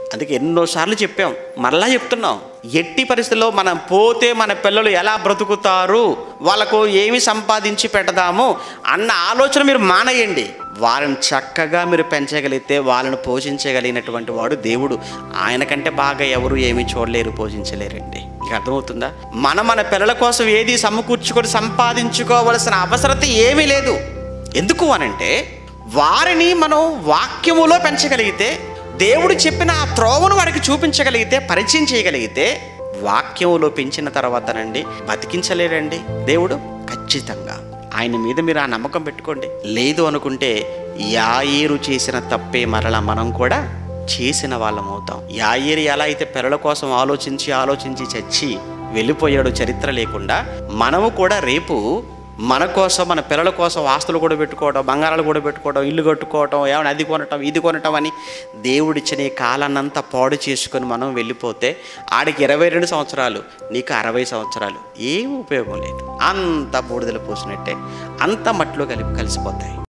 అందుకే ఎన్నోసార్లు చెప్పాం మరలా చెప్తున్నాం ఎట్టి పరిస్థితుల్లో మనం పోతే మన పిల్లలు ఎలా బ్రతుకుతారు వాళ్ళకు ఏమి సంపాదించి పెడదాము అన్న ఆలోచన మీరు మానేయండి వాళ్ళని చక్కగా మీరు పెంచగలిగితే వాళ్ళని పోషించగలిగినటువంటి వాడు దేవుడు ఆయన కంటే బాగా ఎవరు ఏమీ చూడలేరు పోషించలేరండి మీకు అర్థమవుతుందా మనం మన పిల్లల కోసం ఏది సమకూర్చుకొని సంపాదించుకోవలసిన అవసరత ఏమీ లేదు ఎందుకు అనంటే వారిని మనం వాక్యములో పెంచగలిగితే దేవుడు చెప్పిన ఆ త్రోవను వాడికి చూపించగలిగితే పరిచయం చేయగలిగితే వాక్యములో పెంచిన తర్వాతనండి బతికించలేడండి దేవుడు ఖచ్చితంగా ఆయన మీద మీరు ఆ నమ్మకం పెట్టుకోండి లేదు అనుకుంటే యాయేరు చేసిన తప్పే మరలా మనం కూడా చేసిన వాళ్ళం అవుతాం యాయేరు ఎలా అయితే పిల్లల కోసం ఆలోచించి ఆలోచించి చచ్చి వెళ్ళిపోయాడు చరిత్ర లేకుండా మనము కూడా రేపు మన కోసం మన పిల్లల కోసం ఆస్తులు కూడా పెట్టుకోవడం బంగారాలు కూడా పెట్టుకోవడం ఇల్లు కట్టుకోవడం ఏమైనా అది కొనటం ఇది కొనటం అని దేవుడిచ్చిన ఈ కాలాన్నంతా పాడు చేసుకొని మనం వెళ్ళిపోతే ఆడికి ఇరవై రెండు సంవత్సరాలు నీకు అరవై సంవత్సరాలు ఏం ఉపయోగం లేదు అంత బూడిదలు పోసినట్టే అంత మట్టిలో కలిపి కలిసిపోతాయి